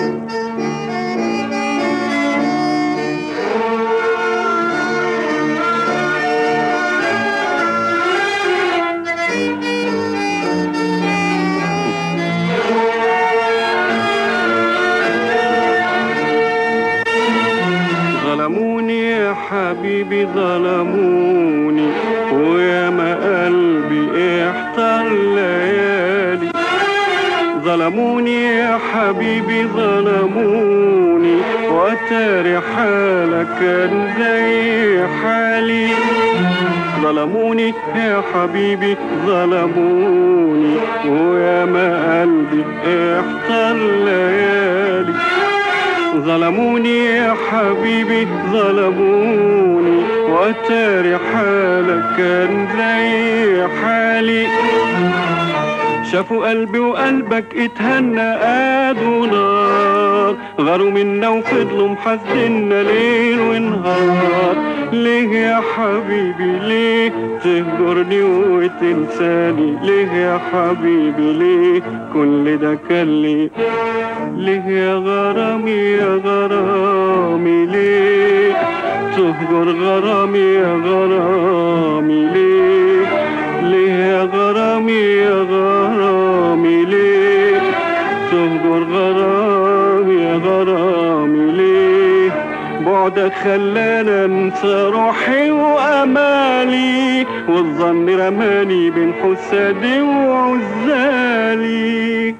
ظلموني يا حبيبي ظلموني ويا ما قلبي احتار ليالي ظلموني يا حبيبي ظلموني وتاري حالك كان زي حالي ظلموني يا حبيبي ظلموني ويا ما قلبي احتار ليالي ظلموني يا حبيبي ظلموني وتاري حالك كان زي حالي شافوا قلبي وقلبك اتهنى قادوا نار غاروا منا وفضلوا محزنا ليل ونهار ليه يا حبيبي ليه تهجرني وتنساني ليه يا حبيبي ليه كل ده كان ليه ليه يا غرامي يا غرامي ليه تهجر غرامي يا غرامي ليه ليه يا غرامي يا غرامي ليه تهجر غرامي يا غرامي ليه بعدك خلانا انسى روحي وامالي والظن رماني بين حسادي وعزالي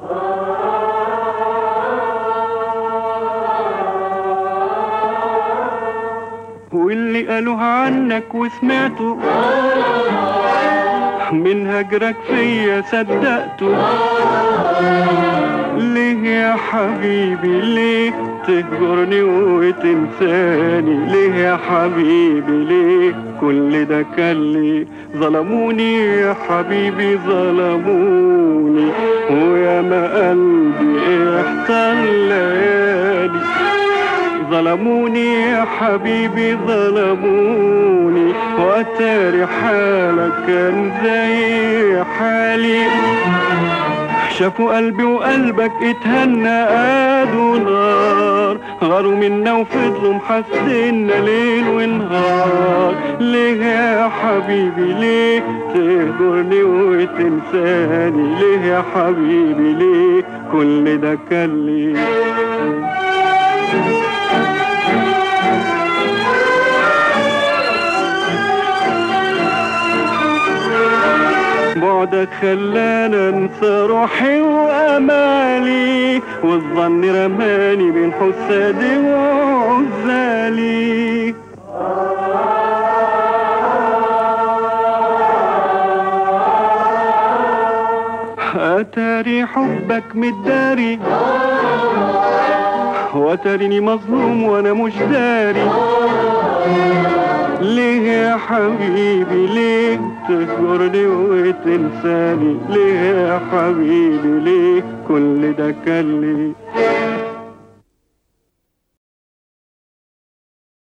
واللي قالوها عنك وسمعته من هجرك فيا صدقته ليه يا حبيبي ليه تهجرني وتنساني ليه يا حبيبي ليه كل ده كان ليه ظلموني يا حبيبي ظلموني ويا ما قلبي احتار ليالي ظلموني يا حبيبي ظلموني واتاري حالك كان زي حالي شافوا قلبي وقلبك اتهنى قادوا نار غاروا منا وفضلوا محسنا ليل ونهار ليه يا حبيبي ليه تهجرني وتنساني ليه يا حبيبي ليه كل ده كان ليه بعدك خلانا انسى روحي وامالي والظن رماني بين حسادي وعزالي اتاري حبك متداري وتريني مظلوم وانا مش داري ليه يا حبيبي ليه تهجرني وتنساني ليه يا حبيبي ليه كل ده كان ليه